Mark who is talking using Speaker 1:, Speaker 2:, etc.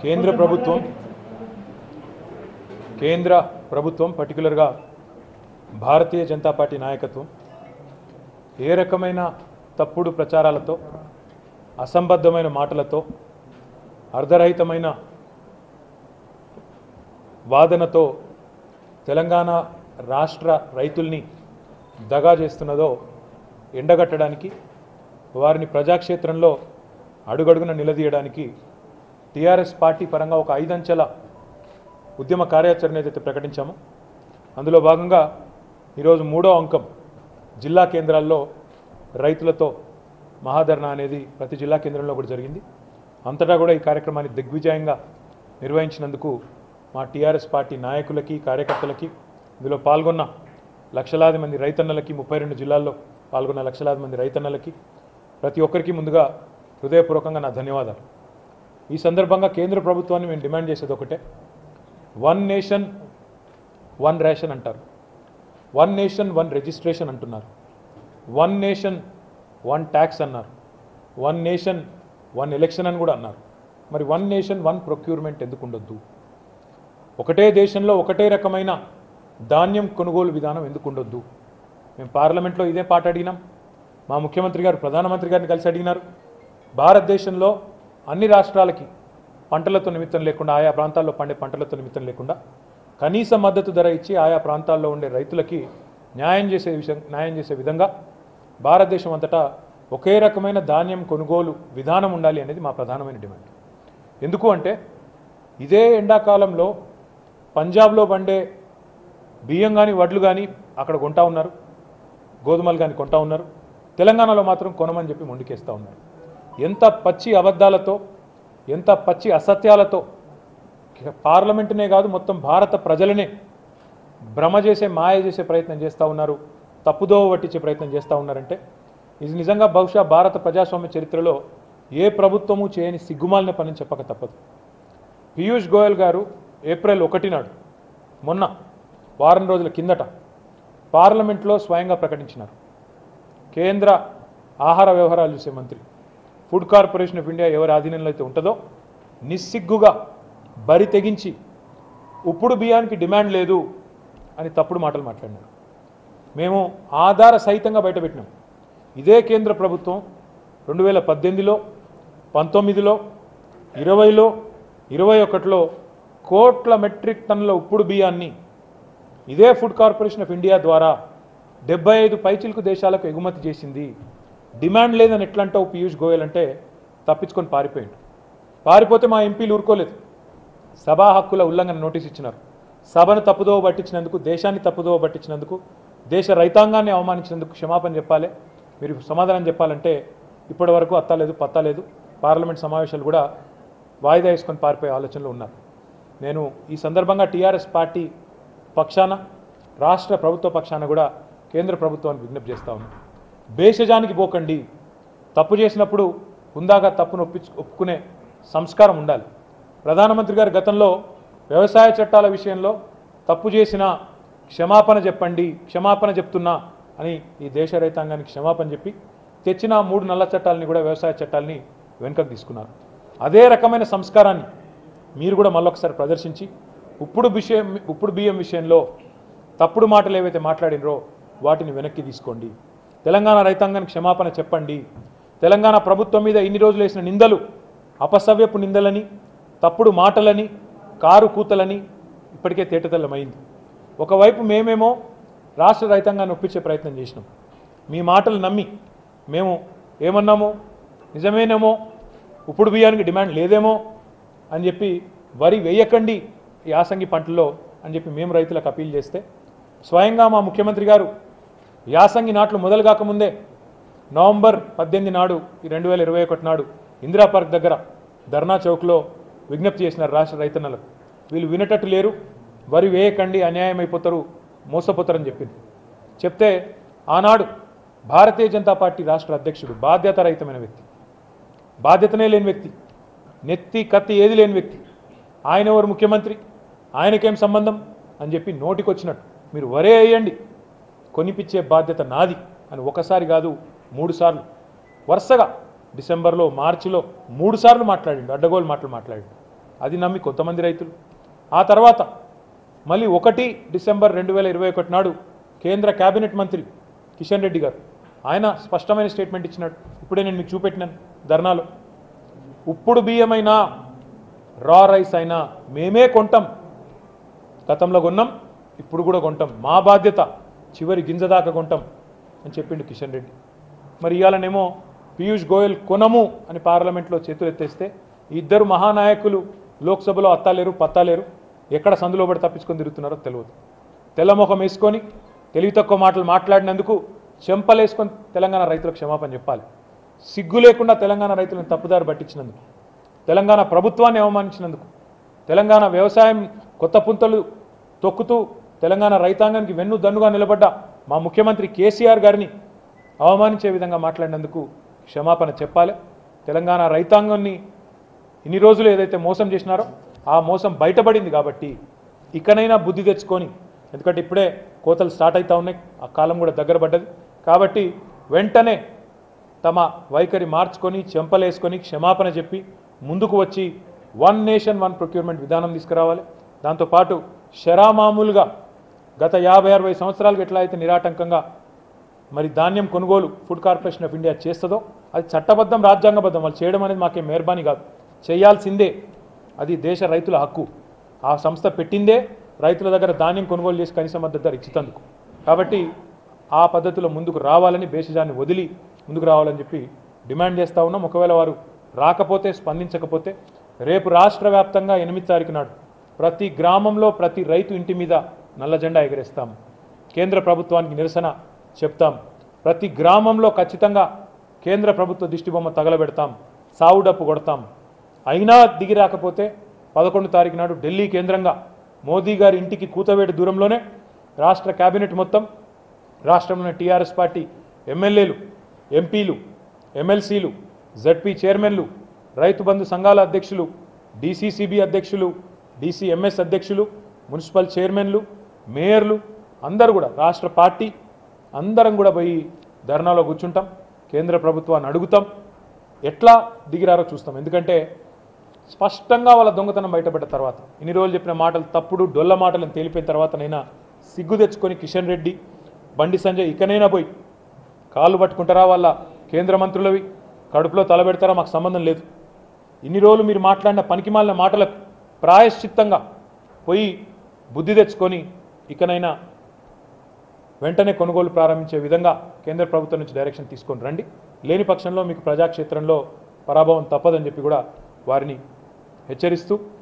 Speaker 1: కేంద్ర ప్రభుత్వం కేంద్ర ప్రభుత్వం పర్టికులర్గా భారతీయ జనతా పార్టీ నాయకత్వం ఏ రకమైన తప్పుడు ప్రచారాలతో అసంబద్ధమైన మాటలతో అర్ధరహితమైన వాదనతో తెలంగాణ రాష్ట్ర రైతుల్ని దగా చేస్తున్నదో ఎండగట్టడానికి వారిని ప్రజాక్షేత్రంలో అడుగడుగున నిలదీయడానికి టీఆర్ఎస్ పార్టీ పరంగా ఒక ఐదంచెల ఉద్యమ కార్యాచరణ ఏదైతే ప్రకటించామో అందులో భాగంగా ఈరోజు మూడో అంకం జిల్లా కేంద్రాల్లో రైతులతో మహాధరణ అనేది ప్రతి జిల్లా కేంద్రంలో కూడా జరిగింది అంతటా కూడా ఈ కార్యక్రమాన్ని దిగ్విజయంగా నిర్వహించినందుకు మా టీఆర్ఎస్ పార్టీ నాయకులకి కార్యకర్తలకి ఇందులో పాల్గొన్న లక్షలాది మంది రైతన్నలకి ముప్పై రెండు జిల్లాల్లో పాల్గొన్న లక్షలాది మంది రైతన్నలకి ప్రతి ఒక్కరికి ముందుగా హృదయపూర్వకంగా నా ధన్యవాదాలు ఈ సందర్భంగా కేంద్ర ప్రభుత్వాన్ని మేము డిమాండ్ చేసేది ఒకటే వన్ నేషన్ వన్ రేషన్ అంటారు వన్ నేషన్ వన్ రిజిస్ట్రేషన్ అంటున్నారు వన్ నేషన్ వన్ ట్యాక్స్ అన్నారు వన్ నేషన్ వన్ ఎలక్షన్ అని కూడా అన్నారు మరి వన్ నేషన్ వన్ ప్రొక్యూర్మెంట్ ఎందుకు ఉండొద్దు ఒకటే దేశంలో ఒకటే రకమైన ధాన్యం కొనుగోలు విధానం ఎందుకు ఉండొద్దు మేము పార్లమెంట్లో ఇదే పాట అడిగినాం మా ముఖ్యమంత్రి గారు ప్రధానమంత్రి గారిని కలిసి అడిగినారు భారతదేశంలో అన్ని రాష్ట్రాలకి పంటలతో నిమిత్తం లేకుండా ఆయా ప్రాంతాల్లో పండే పంటలతో నిమిత్తం లేకుండా కనీస మద్దతు ధర ఇచ్చి ఆయా ప్రాంతాల్లో ఉండే రైతులకి న్యాయం చేసే విషయం న్యాయం చేసే విధంగా భారతదేశం అంతటా ఒకే రకమైన ధాన్యం కొనుగోలు విధానం ఉండాలి అనేది మా ప్రధానమైన డిమాండ్ ఎందుకు అంటే ఇదే ఎండాకాలంలో పంజాబ్లో పండే బియ్యం కానీ వడ్లు కానీ అక్కడ కొంటా ఉన్నారు గోధుమలు కానీ కొంటా ఉన్నారు తెలంగాణలో మాత్రం కొనమని చెప్పి మొండికేస్తూ ఉన్నారు ఎంత పచ్చి అబద్ధాలతో ఎంత పచ్చి అసత్యాలతో పార్లమెంటునే కాదు మొత్తం భారత ప్రజలనే భ్రమ చేసే మాయ చేసే ప్రయత్నం చేస్తూ ఉన్నారు తప్పుదోవ పట్టించే ప్రయత్నం చేస్తూ ఉన్నారంటే ఇది నిజంగా బహుశా భారత ప్రజాస్వామ్య చరిత్రలో ఏ ప్రభుత్వము చేయని సిగ్గుమాలిన పని చెప్పక తప్పదు పీయూష్ గోయల్ గారు ఏప్రిల్ ఒకటి నాడు మొన్న వారం రోజుల కిందట పార్లమెంట్లో స్వయంగా ప్రకటించినారు కేంద్ర ఆహార వ్యవహారాలు చూసే మంత్రి ఫుడ్ కార్పొరేషన్ ఆఫ్ ఇండియా ఎవరి ఆధీనంలో అయితే ఉంటుందో నిస్సిగ్గుగా బరి తెగించి ఉప్పుడు బియ్యానికి డిమాండ్ లేదు అని తప్పుడు మాటలు మాట్లాడినారు మేము ఆధార సహితంగా బయటపెట్టినాం ఇదే కేంద్ర ప్రభుత్వం రెండు వేల పద్దెనిమిదిలో పంతొమ్మిదిలో ఇరవైలో ఇరవై ఒకటిలో కోట్ల మెట్రిక్ టన్నుల ఉప్పుడు బియ్యాన్ని ఇదే ఫుడ్ కార్పొరేషన్ ఆఫ్ ఇండియా ద్వారా డెబ్బై ఐదు పైచిలకు దేశాలకు ఎగుమతి చేసింది డిమాండ్ లేదని ఎట్లా అంటావు పీయూష్ గోయల్ అంటే తప్పించుకొని పారిపోయిండు పారిపోతే మా ఎంపీలు ఊరుకోలేదు సభా హక్కుల ఉల్లంఘన నోటీస్ ఇచ్చినారు సభను తప్పుదోవ పట్టించినందుకు దేశాన్ని తప్పుదోవ పట్టించినందుకు దేశ రైతాంగాన్ని అవమానించినందుకు క్షమాపణ చెప్పాలి మీరు సమాధానం చెప్పాలంటే ఇప్పటి వరకు అత్తలేదు పత్తలేదు పార్లమెంట్ సమావేశాలు కూడా వాయిదా వేసుకొని పారిపోయే ఆలోచనలో ఉన్నారు నేను ఈ సందర్భంగా టీఆర్ఎస్ పార్టీ పక్షాన రాష్ట్ర ప్రభుత్వ పక్షాన కూడా కేంద్ర ప్రభుత్వానికి విజ్ఞప్తి చేస్తా ఉన్నాను భేషజానికి పోకండి తప్పు చేసినప్పుడు హుందాగా తప్పును ఒప్పించు ఒప్పుకునే సంస్కారం ఉండాలి ప్రధానమంత్రి గారు గతంలో వ్యవసాయ చట్టాల విషయంలో తప్పు చేసిన క్షమాపణ చెప్పండి క్షమాపణ చెప్తున్నా అని ఈ దేశ రైతాంగానికి క్షమాపణ చెప్పి తెచ్చిన మూడు నల్ల చట్టాలని కూడా వ్యవసాయ చట్టాలని వెనుకకు తీసుకున్నారు అదే రకమైన సంస్కారాన్ని మీరు కూడా మళ్ళొకసారి ప్రదర్శించి ఇప్పుడు విషయం ఇప్పుడు బియ్యం విషయంలో తప్పుడు మాటలు ఏవైతే మాట్లాడినరో వాటిని వెనక్కి తీసుకోండి తెలంగాణ రైతాంగానికి క్షమాపణ చెప్పండి తెలంగాణ ప్రభుత్వం మీద ఇన్ని రోజులు వేసిన నిందలు అపసవ్యపు నిందలని తప్పుడు మాటలని కారు కూతలని ఇప్పటికే తేటతెల్లమైంది ఒకవైపు మేమేమో రాష్ట్ర రైతాంగాన్ని ఒప్పించే ప్రయత్నం చేసినాం మీ మాటలు నమ్మి మేము ఏమన్నామో నిజమేనేమో ఇప్పుడు బియ్యానికి డిమాండ్ లేదేమో అని చెప్పి వరి వేయకండి ఈ యాసంగి పంటల్లో అని చెప్పి మేము రైతులకు అప్పీల్ చేస్తే స్వయంగా మా ముఖ్యమంత్రి గారు యాసంగి నాట్లు మొదలు కాకముందే నవంబర్ పద్దెనిమిది నాడు ఈ రెండు వేల ఇరవై ఒకటి నాడు ఇందిరా పార్క్ దగ్గర ధర్నా చౌక్లో విజ్ఞప్తి చేసినారు రాష్ట్ర రైతన్నలకు వీళ్ళు వినేటట్టు లేరు వరి వేయకండి అన్యాయం అయిపోతారు మోసపోతారని చెప్పింది చెప్తే ఆనాడు భారతీయ జనతా పార్టీ రాష్ట్ర అధ్యక్షుడు బాధ్యతారహితమైన వ్యక్తి బాధ్యతనే లేని వ్యక్తి నెత్తి కత్తి ఏది లేని వ్యక్తి ఆయన ఎవరు ముఖ్యమంత్రి ఆయనకేం సంబంధం అని చెప్పి నోటికొచ్చినట్టు మీరు వరే వేయండి కొనిపించే బాధ్యత నాది అని ఒకసారి కాదు మూడు సార్లు వరుసగా డిసెంబర్లో మార్చిలో మూడు సార్లు మాట్లాడిండు అడ్డగోలు మాటలు మాట్లాడిండు అది నమ్మి కొంతమంది రైతులు ఆ తర్వాత మళ్ళీ ఒకటి డిసెంబర్ రెండు వేల ఇరవై ఒకటి నాడు కేంద్ర కేబినెట్ మంత్రి కిషన్ రెడ్డి గారు ఆయన స్పష్టమైన స్టేట్మెంట్ ఇచ్చినాడు ఇప్పుడే నేను మీకు చూపెట్టినాను ధర్నాలో ఉప్పుడు బియ్యమైనా రా రైస్ అయినా మేమే కొంటాం గతంలో కొన్నాం ఇప్పుడు కూడా కొంటాం మా బాధ్యత చివరి గింజ దాకా కొంటాం అని చెప్పిండు కిషన్ రెడ్డి మరి ఇవాళనేమో పీయూష్ గోయల్ కొనము అని పార్లమెంట్లో చేతులు ఎత్తేస్తే ఈ ఇద్దరు మహానాయకులు లోక్సభలో అత్తాలేరు పత్తాలేరు ఎక్కడ సందులో పడి తప్పించుకొని తిరుగుతున్నారో తెలియదు తెల్లముఖం వేసుకొని తెలివి తక్కువ మాటలు మాట్లాడినందుకు చెంపలేసుకొని తెలంగాణ రైతులకు క్షమాపణ చెప్పాలి సిగ్గు లేకుండా తెలంగాణ రైతులను తప్పుదారి పట్టించినందుకు తెలంగాణ ప్రభుత్వాన్ని అవమానించినందుకు తెలంగాణ వ్యవసాయం కొత్త పుంతలు తొక్కుతూ తెలంగాణ రైతాంగానికి వెన్ను దన్నుగా నిలబడ్డ మా ముఖ్యమంత్రి కేసీఆర్ గారిని అవమానించే విధంగా మాట్లాడినందుకు క్షమాపణ చెప్పాలి తెలంగాణ రైతాంగాన్ని ఇన్ని రోజులు ఏదైతే మోసం చేసినారో ఆ మోసం బయటపడింది కాబట్టి ఇకనైనా బుద్ధి తెచ్చుకొని ఎందుకంటే ఇప్పుడే కోతలు స్టార్ట్ అవుతా ఉన్నాయి ఆ కాలం కూడా దగ్గర పడ్డది కాబట్టి వెంటనే తమ వైఖరి మార్చుకొని చెంపలేసుకొని క్షమాపణ చెప్పి ముందుకు వచ్చి వన్ నేషన్ వన్ ప్రొక్యూర్మెంట్ విధానం తీసుకురావాలి దాంతోపాటు శరామామూలుగా గత యాభై అరవై సంవత్సరాలకు ఎట్లా అయితే నిరాటంకంగా మరి ధాన్యం కొనుగోలు ఫుడ్ కార్పొరేషన్ ఆఫ్ ఇండియా చేస్తుందో అది చట్టబద్ధం రాజ్యాంగబద్ధం వాళ్ళు చేయడం అనేది మాకేం మెహర్బానీ కాదు చేయాల్సిందే అది దేశ రైతుల హక్కు ఆ సంస్థ పెట్టిందే రైతుల దగ్గర ధాన్యం కొనుగోలు చేసి కనీస మద్దతు ధర ఇచ్చినందుకు కాబట్టి ఆ పద్ధతిలో ముందుకు రావాలని భేషజాన్ని వదిలి ముందుకు రావాలని చెప్పి డిమాండ్ చేస్తూ ఉన్నాం ఒకవేళ వారు రాకపోతే స్పందించకపోతే రేపు రాష్ట్ర వ్యాప్తంగా ఎనిమిది తారీఖు నాడు ప్రతి గ్రామంలో ప్రతి రైతు ఇంటి మీద నల్ల జెండా ఎగరేస్తాం కేంద్ర ప్రభుత్వానికి నిరసన చెప్తాం ప్రతి గ్రామంలో ఖచ్చితంగా కేంద్ర ప్రభుత్వ దిష్టిబొమ్మ తగలబెడతాం సావుడప్పు కొడతాం అయినా దిగి రాకపోతే పదకొండు తారీఖు నాడు ఢిల్లీ కేంద్రంగా మోదీ గారి ఇంటికి కూతవేటి దూరంలోనే రాష్ట్ర కేబినెట్ మొత్తం రాష్ట్రంలోని టీఆర్ఎస్ పార్టీ ఎమ్మెల్యేలు ఎంపీలు ఎమ్మెల్సీలు జడ్పీ చైర్మన్లు రైతు బంధు సంఘాల అధ్యక్షులు డీసీసీబీ అధ్యక్షులు డీసీఎంఎస్ అధ్యక్షులు మున్సిపల్ చైర్మన్లు మేయర్లు అందరూ కూడా రాష్ట్ర పార్టీ అందరం కూడా పోయి ధర్నాలో కూర్చుంటాం కేంద్ర ప్రభుత్వాన్ని అడుగుతాం ఎట్లా దిగిరారో చూస్తాం ఎందుకంటే స్పష్టంగా వాళ్ళ దొంగతనం బయటపడ్డ తర్వాత ఇన్ని రోజులు చెప్పిన మాటలు తప్పుడు డొల్ల మాటలను తేలిపోయిన తర్వాత నైనా సిగ్గు తెచ్చుకొని కిషన్ రెడ్డి బండి సంజయ్ ఇకనైనా పోయి కాళ్ళు పట్టుకుంటారా వాళ్ళ కేంద్ర మంత్రులవి కడుపులో తలబెడతారా మాకు సంబంధం లేదు ఇన్ని రోజులు మీరు మాట్లాడిన పనికిమాలిన మాటలకు ప్రాయశ్చిత్తంగా పోయి బుద్ధి తెచ్చుకొని ఇకనైనా వెంటనే కొనుగోలు ప్రారంభించే విధంగా కేంద్ర ప్రభుత్వం నుంచి డైరెక్షన్ తీసుకొని రండి లేని పక్షంలో మీకు ప్రజాక్షేత్రంలో పరాభవం తప్పదని చెప్పి కూడా వారిని హెచ్చరిస్తూ